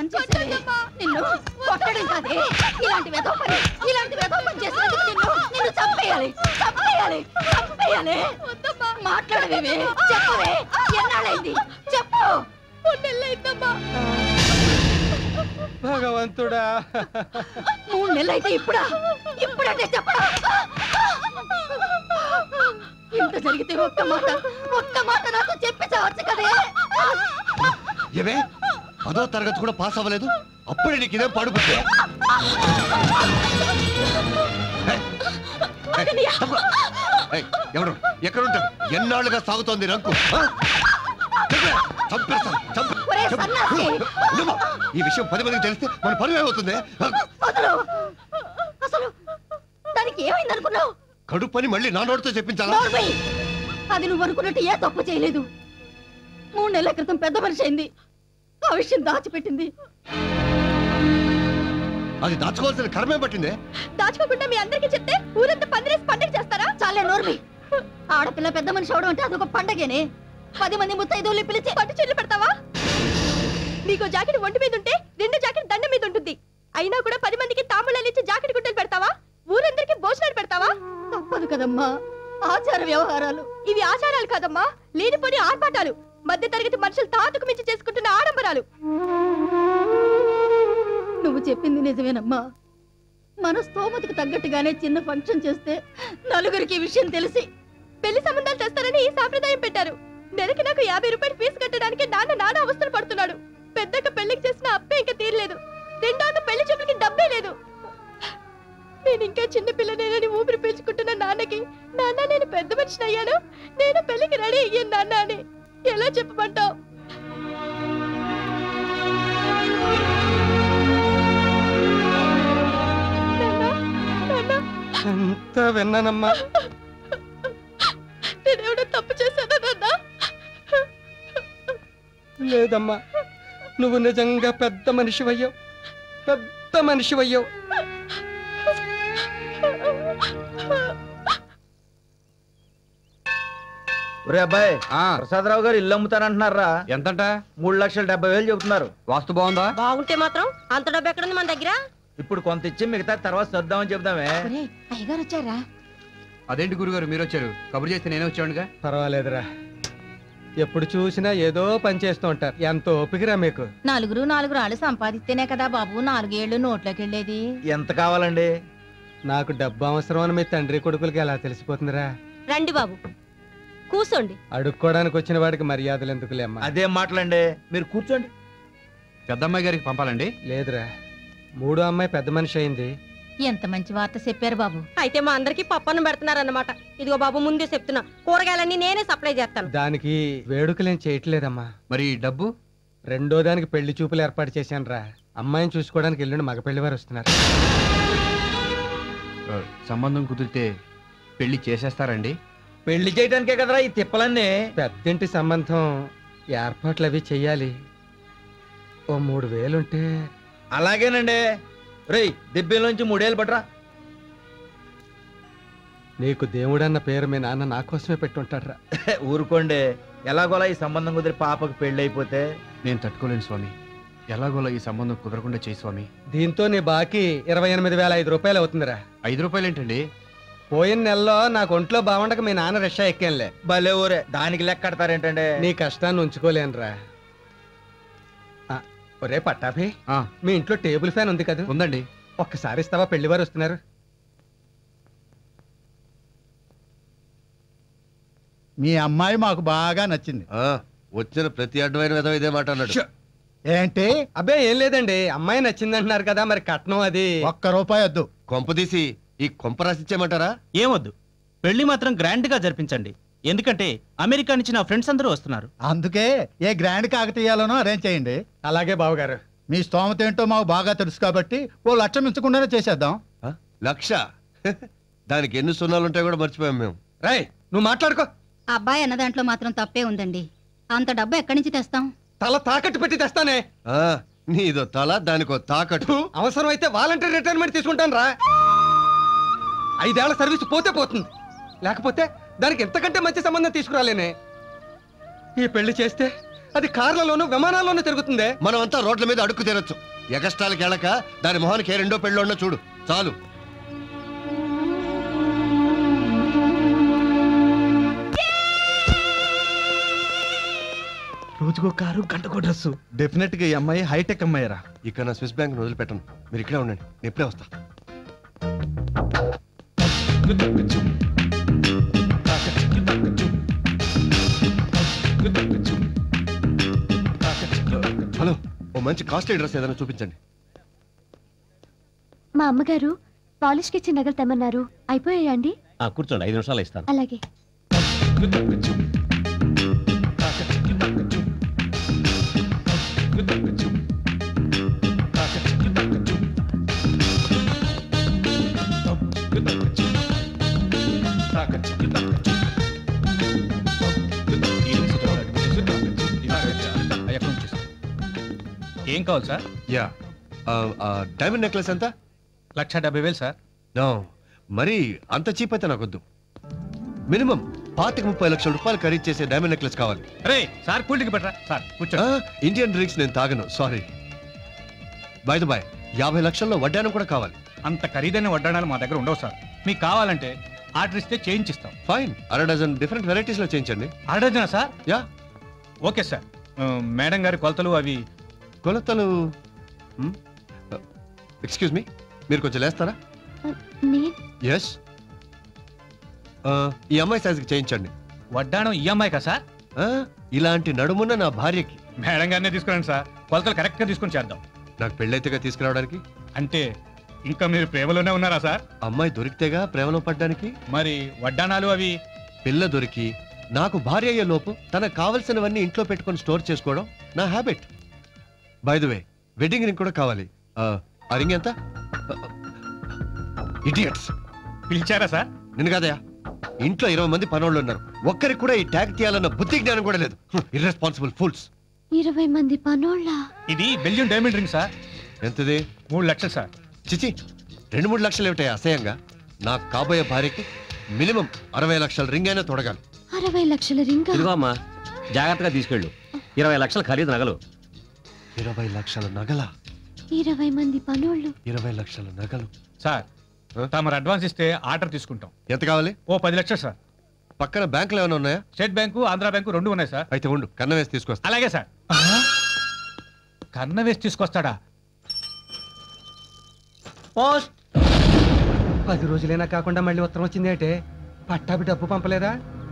పని చేసేది నిన్ను కొట్టడం కాదే ఇలాంటి వెధవ పని ఇలాంటి వెధవ పని చేసినందుకు నిన్ను నిన్ను చంపేయాలి చంపేయాలి చంపేయాలి మాట్లాడవేమే చెప్పవే ఎన్నాళ్ళైంది చెప్పు నెల్లైందమ్మా భగవంతుడా మూడు నెలలైతే ఇప్పుడా ఇప్పుడంటే చెప్పడా ఇంత జరిగితే ఒక్క మాట ఒక్క మాట నాకు చెప్పి చావచ్చు కదే ఏమే పదో తరగతి కూడా పాస్ అవ్వలేదు అప్పుడే నీకు ఇదే పడుకుంటే ఎవరు ఎక్కడుంటారు ఎన్నాళ్ళుగా సాగుతోంది రంకు ఆ? చెప్పే, చంపేస్తాను, చంపే- ఒరే చెప్పు. సన్నాసి! నిమ్మా, ఈ విషయం పది మందికి తెలిస్తే మన పని ఏమవుతుంది అసలు అసలు దానికి ఏమైంది అనుకున్నావు కడుపు పని మళ్ళీ నా నోటితో చెప్పించాలా నోర్మై! అది నువ్వు అనుకున్నట్టు ఏ తప్పు చేయలేదు మూడు నెలల క్రితం పెద్ద మనిషి అయింది ఆ విషయం దాచిపెట్టింది అది దాచుకోవాల్సిన కర్మే పట్టిందే దాచుకోకుండా మీ అందరికీ చెప్తే ఊరంతా పందిరేసి పండగ చేస్తారా చాలే నోర్మి ఆడపిల్ల పెద్ద మనిషి అవడం అంటే అదొక పండగేనే పది మంది ముత్తైదువులు పిలిచి పట్టు చెల్లి పెడతావా నీకు జాకెట్ ఒంటి మీద ఉంటే రెండు జాకెట్ దండం మీద ఉంటుంది అయినా కూడా పది మందికి తాంబూలాలు ఇచ్చి జాకెట్ గుడ్డలు పెడతావా ఊరందరికీ భోజనాలు పెడతావా తప్పదు కదమ్మా ఆచార వ్యవహారాలు ఇవి ఆచారాలు కాదమ్మా లేనిపోని ఆర్పాటాలు మధ్య తరగతి మనుషులు తాతకు మించి చేసుకుంటున్న ఆడంబరాలు నువ్వు చెప్పింది నిజమేనమ్మా మన స్తోమతకు తగ్గట్టుగానే చిన్న ఫంక్షన్ చేస్తే నలుగురికి ఈ విషయం తెలిసి పెళ్లి సంబంధాలు చేస్తారని ఈ సాంప్రదాయం పెట్టారు నెలకి నాకు యాభై రూపాయలు ఫీజు కట్టడానికి నాన్న నాన్న అవస్థలు పడుతున్నాడు పెద్దక్క పెళ్లికి చేసిన అప్పే ఇంకా తీరలేదు రెండోక పెళ్లి చూపులకి డబ్బే లేదు నేను ఇంకా చిన్న పిల్లనేనని ఊపిరి పీల్చుకుంటున్న నాన్నకి నాన్న నేను పెద్ద మనిషిని అయ్యాను నేను పెళ్లికి రెడీ అయ్యాను నాన్న అని ఎలా చెప్పమంటావు ఎంత విన్నానమ్మా నేనేమైనా తప్పు చేశానా నాన్న లేదమ్మా నువ్వు నిజంగా పెద్ద మనిషివయ్యావు పెద్ద మనిషివయ్యావు ఒరే అబ్బాయి ప్రసాదరావు గారు ఇల్లు అమ్ముతానంటున్నారా ఎంతంట మూడు లక్షల డెబ్బై వేలు చెబుతున్నారు వాస్తు బాగుందా బాగుంటే మాత్రం అంత డబ్బు ఎక్కడుంది మన దగ్గర ఇప్పుడు కొంత ఇచ్చి మిగతా తర్వాత చూద్దామని చెబుదామే అయ్యగారు వచ్చారా అదేంటి గురుగారు మీరు వచ్చారు కబురు చేస్తే నేనే వచ్చాడుగా పర్వాలేదురా ఎప్పుడు చూసినా ఏదో పని చేస్తూ ఉంటారు ఎంత ఓపికరా మీకు నలుగురు నాలుగు రాళ్ళు సంపాదిస్తేనే కదా బాబు నాలుగేళ్లు నోట్లోకి వెళ్ళేది ఎంత కావాలండి నాకు డబ్బు అవసరం అని మీ తండ్రి కొడుకులకి ఎలా తెలిసిపోతుందిరా రండి బాబు కూసోండి అడుక్కోవడానికి వచ్చిన వాడికి మర్యాదలు ఎందుకులే అమ్మా అదేం మాటలండి మీరు కూర్చోండి పెద్దమ్మాయి గారికి పంపాలండి లేదురా మూడో అమ్మాయి పెద్ద మనిషి అయింది ఎంత మంచి వార్త చెప్పారు బాబు అయితే మా అందరికి పప్పన్నం పెడుతున్నారన్నమాట ఇదిగో బాబు ముందే చెప్తున్నా కూరగాయలన్నీ నేనే సప్లై చేస్తాను దానికి వేడుకలేం చేయట్లేదమ్మా మరి డబ్బు రెండో దానికి పెళ్లి చూపులు ఏర్పాటు చేశాను రా అమ్మాయిని చూసుకోవడానికి ఎల్లుండి మగ పెళ్లి వారు వస్తున్నారు ఆ, సంబంధం కుదిరితే పెళ్లి చేసేస్తారండి పెళ్లి చేయడానికే కదరా ఈ తిప్పలన్నీ పెద్దింటి సంబంధం ఏర్పాట్లు అవి చెయ్యాలి ఓ మూడు వేలుంటే అలాగేనండి రేయ్ దిబ్బేలోంచి మూడేళ్ళు పట్రా నీకు దేవుడన్న పేరు మీ నాన్న నా కోసమే పెట్టుంటాడ్రా ఊరుకోండి ఎలాగోలా ఈ సంబంధం కుదిరి పాపకు పెళ్లి అయిపోతే నేను తట్టుకోలేను స్వామి ఎలాగోలా ఈ సంబంధం కుదరకుండా చేయి స్వామి దీంతో నీ బాకీ ఇరవై ఎనిమిది వేల ఐదు రూపాయలు అవుతుందిరా ఐదు రూపాయలు ఏంటండి పోయిన నెలలో నాకు ఒంట్లో బాగుండక మీ నాన్న రిక్షా ఎక్కానులే భలే ఊరే దానికి లెక్క కడతారేంటండి నీ కష్టాన్ని ఉంచుకోలేనురా ఆ, ఒరే పట్టాభి ఆ, మీ ఇంట్లో టేబుల్ ఫ్యాన్ ఉంది కదా ఉందండి ఒక్కసారి ఇస్తావా పెళ్లి వారు వస్తున్నారు మీ అమ్మాయి మాకు బాగా నచ్చింది ఆ, వచ్చిన ప్రతి అడ్డమైన విధం ఇదే మాట అన్నాడు ఏంటి అబ్బే ఏం లేదండి అమ్మాయి నచ్చిందంటున్నారు కదా మరి కట్నం అది ఒక్క రూపాయి వద్దు కొంపదీసి ఈ కొంప రాసిచ్చేయమంటారా ఏమొద్దు పెళ్లి మాత్రం గ్రాండ్ గా జరిపించండి ఎందుకంటే అమెరికా నుంచి నా ఫ్రెండ్స్ అందరూ వస్తున్నారు అందుకే ఏ గ్రాండ్ కాకతీయాలనో అరేంజ్ చేయండి అలాగే బావగారు మీ స్తోమత ఏంటో మాకు బాగా తెలుసు కాబట్టి ఓ లక్ష మించకుండానే చేసేద్దాం ఆ, లక్ష దానికి ఎన్ని సున్నాలు ఉంటాయో కూడా మర్చిపోయాం మేము రాయ్ నువ్వు మాట్లాడుకో అబ్బాయి అన్న దాంట్లో మాత్రం తప్పే ఉందండి అంత డబ్బు ఎక్కడి నుంచి తెస్తాం తల తాకట్టు పెట్టి తెస్తానే ఆ, నీదో తల దానికో తాకట్టు అవసరమైతే వాలంటరీ రిటైర్మెంట్ తీసుకుంటాను రా ఐదేళ్ల సర్వీస్ పోతే పోతుంది లేకపోతే దానికి ఎంతకంటే మంచి సంబంధం తీసుకురాలేనే ఈ పెళ్లి చేస్తే అది కార్లలోనూ విమానాల్లోనూ తిరుగుతుందే మనం అంతా రోడ్ల మీద అడుక్కు తినొచ్చు ఎగస్టాలకి వెళ్ళక దాని మొహానికి ఏ రెండో పెళ్ళి ఉన్నో చూడు చాలు రోజుకో కారు గంటకో డ్రెస్సు డెఫినెట్ గా ఈ అమ్మాయి హైటెక్ అమ్మాయిరా ఇక నా స్విస్ బ్యాంక్ వదిలిపెట్టను మీరు ఇక్కడే ఉండండి నేను ఇప్పుడే వస్తా హలో ఓ మంచి కాస్ట్లీ డ్రెస్ ఏదైనా చూపించండి మా అమ్మగారు పాలిష్కి ఇచ్చిన నగలు తెమ్మన్నారు అయిపోయాయా అండి కూర్చోండి ఐదు నిమిషాలు ఇస్తాను అలాగే ఏం కావాలి సార్ యా డైమండ్ నెక్లెస్ ఎంత లక్ష డెబ్బై వేలు సార్ నో మరి అంత చీప్ అయితే నాకొద్దు మినిమం పాతిక ముప్పై లక్షల రూపాయలు ఖరీదు చేసే డైమండ్ నెక్లెస్ కావాలి రే సార్ కూల్ టికెట్ పెట్టరా సార్ కూర్చో ఆ, ఇండియన్ డ్రింక్స్ నేను తాగను సారీ బై ద బాయ్ యాభై లక్షల్లో వడ్డానం కూడా కావాలి అంత ఖరీదైన వడ్డాణాలు మా దగ్గర ఉండవు సార్ మీకు కావాలంటే ఆర్డర్ ఇస్తే చేయించిస్తాం ఫైన్ అర డజన్ డిఫరెంట్ వెరైటీస్ లో చేయించండి order sir yeah okay sir ఆ, మేడం గారి కొలతలు అవి కొలతలు ఎక్స్క్యూజ్ మీ మీరు కొంచెం లేస్తారా నేను ఎస్ ఈ అమ్మాయి సైజుకి చేయించండి వడ్డాణం ఈఎంఐ కదా సార్ ఆ, ఇలాంటి నడుమున్న నా భార్యకి మేడం గారినే తీసుకురండి సార్ కొలతలు కరెక్ట్గా తీసుకొని చేద్దాం నాకు పెళ్ళైతేగా తీసుకురావడానికి అంటే ఇంకా మీరు ప్రేమలోనే ఉన్నారా సార్ అమ్మాయి దొరికితేగా ప్రేమలో పడ్డానికి మరి వడ్డాణాలు అవి పిల్ల దొరికి నాకు భార్య అయ్యే లోపు తనకు కావలసినవన్నీ ఇంట్లో పెట్టుకొని స్టోర్ చేసుకోవడం నా habit by the way wedding ring కూడా కావాలి ఆ, ఆ రింగ్ ఎంత ఇడియట్స్ పిలిచారా సార్ నిన్ను కాదయా ఇంట్లో ఇరవై మంది పనోళ్ళు ఉన్నారు ఒక్కరికి కూడా ఈ ట్యాగ్ తీయాలన్న బుద్ధి జ్ఞానం కూడా లేదు ఇర్రెస్పాన్సిబుల్ ఫుల్స్ ఇరవై మంది పనోళ్ళ ఇది బెల్జియం డైమండ్ రింగ్ సార్ ఎంతది మూడు లక్షలు సార్ చిచి రెండు మూడు లక్షలు ఏమిటాయి అసహ్యంగా నాకు కాబోయే భార్యకి మినిమం అరవై లక్షల రింగ్ అయినా తొడగాలి అరవై లక్షల రింగా ఇదిగో అమ్మా జాగ్రత్తగా తీసుకెళ్ళు ఇరవై లక్షల ఖరీదు నగలు ఇరవై లక్షల నగల ఇరవై మంది పనోళ్ళు ఇరవై లక్షల నగలు సార్ ఆ? తమరు అడ్వాన్స్ ఇస్తే ఆర్డర్ తీసుకుంటాం ఎంత కావాలి ఓ పది లక్షలు సార్ పక్కన బ్యాంకులు ఏమైనా ఉన్నాయా స్టేట్ బ్యాంకు ఆంధ్రా బ్యాంకు రెండు ఉన్నాయి సార్ అయితే ఉండు కన్న వేసి తీసుకొస్తా అలాగే సార్ కన్న వేసి తీసుకొస్తాడా పోస్ట్ పది రోజులైనా కాకుండా మళ్ళీ ఉత్తరం వచ్చింది అంటే పట్టాభి డబ్బు పంపలేదా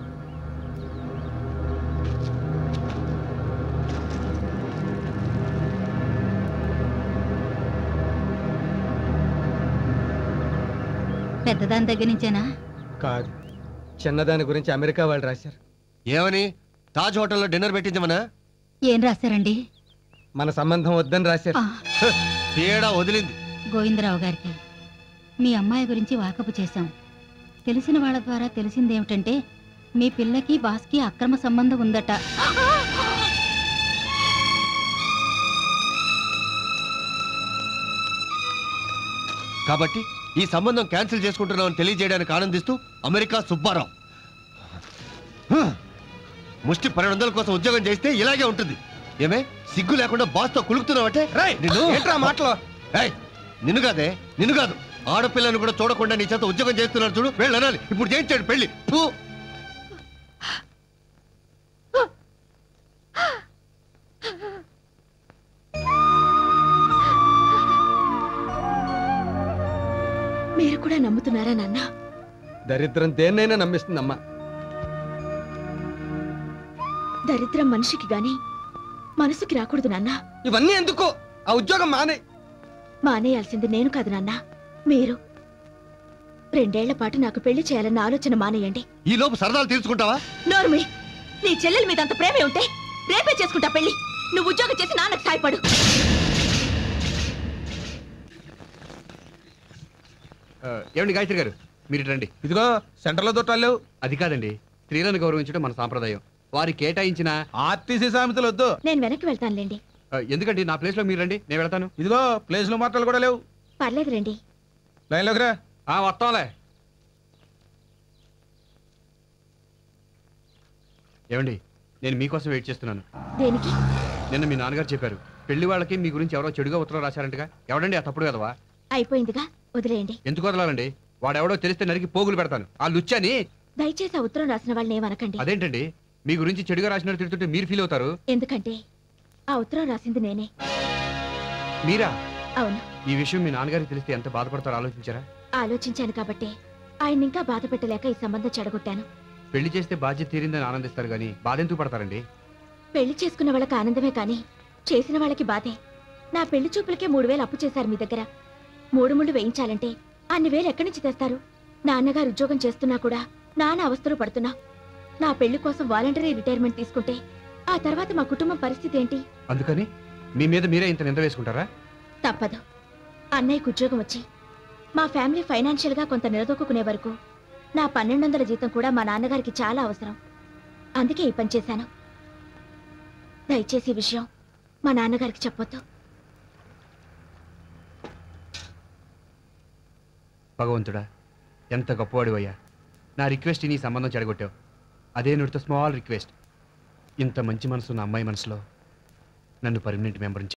పెద్దదాని దగ్గర నుంచేనా కాదు చిన్నదాని గురించి అమెరికా వాళ్ళు రాశారు ఏమని తాజ్ హోటల్లో డిన్నర్ పెట్టించమనా ఏం రాశారండి మన సంబంధం వద్దని రాశారు ఆ, తేడా వదిలింది గోవిందరావు గారికి మీ అమ్మాయి గురించి వాకపు చేశాం తెలిసిన వాళ్ళ ద్వారా తెలిసిందేమిటంటే మీ పిల్లకి బాస్కి అక్రమ సంబంధం ఉందట కాబట్టి ఈ సంబంధం క్యాన్సిల్ చేసుకుంటున్నామని తెలియజేయడానికి ఆనందిస్తూ అమెరికా సుబ్బారావు హ! ముష్టి పన్నెండు వందల కోసం ఉద్యోగం చేస్తే ఇలాగే ఉంటుంది ఏమే సిగ్గు లేకుండా బాస్తో కులుకుతున్నావంటే రేయ్, నిన్ను ఏంట్రా మాటలు ఏయ్, నిన్ను కాదే నిన్ను కాదు ఆడపిల్లను కూడా చూడకుండా నీ చేత ఉద్యోగం చేస్తున్నారు చూడు వెళ్ళి అనాలి ఇప్పుడు చేయించాడు పెళ్లి ఫు! మీరు కూడా నమ్ముతున్నారా నాన్న దరిద్రం దేన్నైనా నమ్మిస్తుందమ్మా దరిద్రం మనిషికి గాని మనసుకి రాకూడదు నాన్న ఇవన్నీ ఎందుకు ఆ ఉద్యోగం మానే మానేయాల్సింది నేను కాదు నాన్న మీరు రెండేళ్ల పాటు నాకు పెళ్లి చేయాలన్న ఆలోచన మానేయండి ఈ లోపు సరదాలు తీర్చుకుంటావా నోర్మి నీ చెల్లెల మీద అంత ప్రేమే ఉంటే రేపే చేసుకుంటా పెళ్లి నువ్వు ఉద్యోగం చేసి నాన్నకు సాయపడు ఏమండి గాయత్రి గారు మీరు ఇటు రండి ఇదిగో సెంటర్లో దొట్టాలు లేవు అది కాదండి స్త్రీలను గౌరవించడం మన సాంప్రదాయం వారి కేటాయించిన ఆర్టీసీ సామెతలు వద్దు నేను వెనక్కి వెళ్తానులేండి ఆ, ఎందుకండి నా ప్లేస్ లో మీరు రండి నేను వెళ్తాను ఇదిగో ప్లేస్లు మాటలు కూడా లేవు పర్లేదు రండి లైన్లోకి రా ఆ, వస్తాంలే ఏమండి నేను మీకోసం వెయిట్ చేస్తున్నాను దేనికి నిన్న మీ నాన్నగారు చెప్పారు పెళ్లి వాళ్ళకి మీ గురించి ఎవరో చెడుగా ఉత్తరం రాశారంటగా ఎవడండి ఆ తప్పుడు కదవా అయిపోయిందిగా వదిలేయండి ఎందుకు వదలాలండి వాడెవడో తెలిస్తే నరికి పోగులు పెడతాను ఆ లుచ్చని దయచేసి ఆ ఉత్తరం రాసిన వాళ్ళని ఏమనకండి అదేంటండి మీ గురించి చెడుగా రాసినట్టు తిడుతుంటే మీరు ఫీల్ అవుతారు ఎందుకంటే ఆ ఉత్తరం రాసింది నేనే మీరా అవును ఈ విషయం మీ నాన్నగారికి తెలిస్తే ఎంత బాధపడతారో ఆలోచించారా ఆలోచించాను కాబట్టి ఆయన ఇంకా బాధ పెట్టలేక ఈ సంబంధం చెడగొట్టాను పెళ్లి చేస్తే బాధ్యత తీరిందని ఆనందిస్తారు కానీ బాధ ఎందుకు పడతారండి పెళ్లి చేసుకున్న వాళ్ళకి ఆనందమే కానీ చేసిన వాళ్ళకి బాధే నా పెళ్లి చూపులకే మూడు వేలు అప్పు చేశారు మీ దగ్గర మూడు ముళ్ళు వేయించాలంటే అన్ని వేలు ఎక్కడి నుంచి తెస్తారు నాన్నగారు ఉద్యోగం చేస్తున్నా కూడా నాన్న అవస్థలు పడుతున్నా నా పెళ్లి కోసం వాలంటరీ రిటైర్మెంట్ తీసుకుంటే ఆ తర్వాత మా కుటుంబం పరిస్థితి ఏంటి అందుకని మీ మీద మీరే ఇంత నింద వేసుకుంటారా తప్పదు అన్నయ్యకు ఉద్యోగం వచ్చి మా ఫ్యామిలీ ఫైనాన్షియల్ గా కొంత నిలదొక్కునే వరకు నా పన్నెండు వందల జీతం కూడా మా నాన్నగారికి చాలా అవసరం అందుకే ఈ పని చేశాను దయచేసి ఈ విషయం మా నాన్నగారికి చెప్పొద్దు భగవంతుడా ఎంత గొప్పవాడివయ్యా నా రిక్వెస్ట్ నీ సంబంధం చెడగొట్టావు అదే నుడితో స్మాల్ రిక్వెస్ట్ ఇంత మంచి మనసు నా అమ్మాయి మనసులో నన్ను పర్మనెంట్ మెంబర్